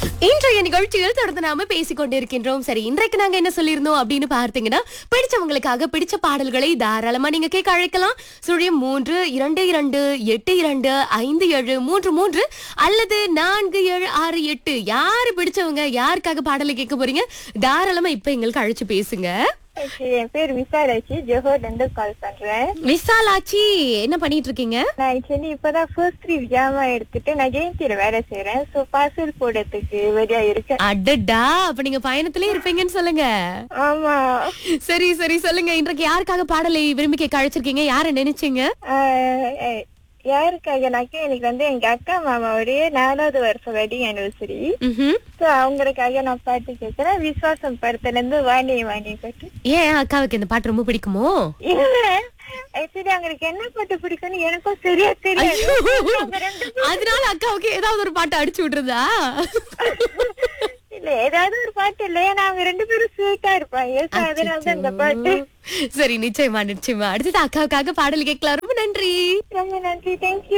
இன்றைய நிகழ்ச்சியில் தொடர்ந்து நாம பேசிக் கொண்டிருக்கின்றோம் சரி இன்றைக்கு நாங்க என்ன சொல்லியிருந்தோம் அப்படின்னு பார்த்தீங்கன்னா பிடிச்சவங்களுக்காக பிடிச்ச பாடல்களை தாராளமா நீங்க கேட்க அழைக்கலாம் சுழியம் மூன்று இரண்டு இரண்டு எட்டு இரண்டு ஐந்து ஏழு மூன்று மூன்று அல்லது நான்கு ஏழு ஆறு எட்டு யாரு பிடிச்சவங்க யாருக்காக பாடலை கேட்க போறீங்க தாராளமா இப்ப எங்களுக்கு அழைச்சு பேசுங்க Okay, என் பேர் விசாலாச்சி ஜோஹர்ல இருந்து கால் பண்றேன் விசாலாச்சி என்ன பண்ணிட்டு இருக்கீங்க நான் ஆக்சுவலி இப்பதான் ஃபர்ஸ்ட் த்ரீ ஜாமா எடுத்துட்டு நான் ஜெயந்தியில வேலை செய்யறேன் சோ பார்சல் போடுறதுக்கு வெளியா இருக்கேன் அடடா அப்ப நீங்க பயணத்திலே இருப்பீங்கன்னு சொல்லுங்க ஆமா சரி சரி சொல்லுங்க இன்றைக்கு யாருக்காக பாடலை விரும்பி கேட்க அழைச்சிருக்கீங்க யார நினைச்சீங்க ஆஹ் அஹ் யாருக்காகனாக்க எனக்கு வந்து எங்க அக்கா மாமாவுடைய நாலாவது வருஷம் வெட்டிங் அனிவர்சரி ம்ஹும். சோ அவங்களுக்காக நான் பாட்டு கேட்கிறேன் விசுவாசம் படத்துல இருந்து வாணி வாணி பாட்டு ஏன் அக்காவுக்கு இந்த பாட்டு ரொம்ப பிடிக்குமோ இல்ல ஆக்சுவலி அவங்களுக்கு என்ன பாட்டு பிடிக்கும்னு எனக்கும் சரியா தெரியாது அவங்க ரெண்டு அதனால அக்காவுக்கு ஏதாவது ஒரு பாட்டு அடிச்சு விடுறதா இல்ல ஏதாவது ஒரு பாட்டு இல்ல ஏன்னா அவங்க ரெண்டு பேரும் ஸ்வீட்டா இருப்பாங்க So, அதனால தான் இந்த பாட்டு சரி நிச்சயமா நிச்சயமா அடுத்தது அக்காவுக்காக பாடல் கேட்கலாம் ரொம்ப நன்றி ரொம்ப நன்றி தேங்க்யூ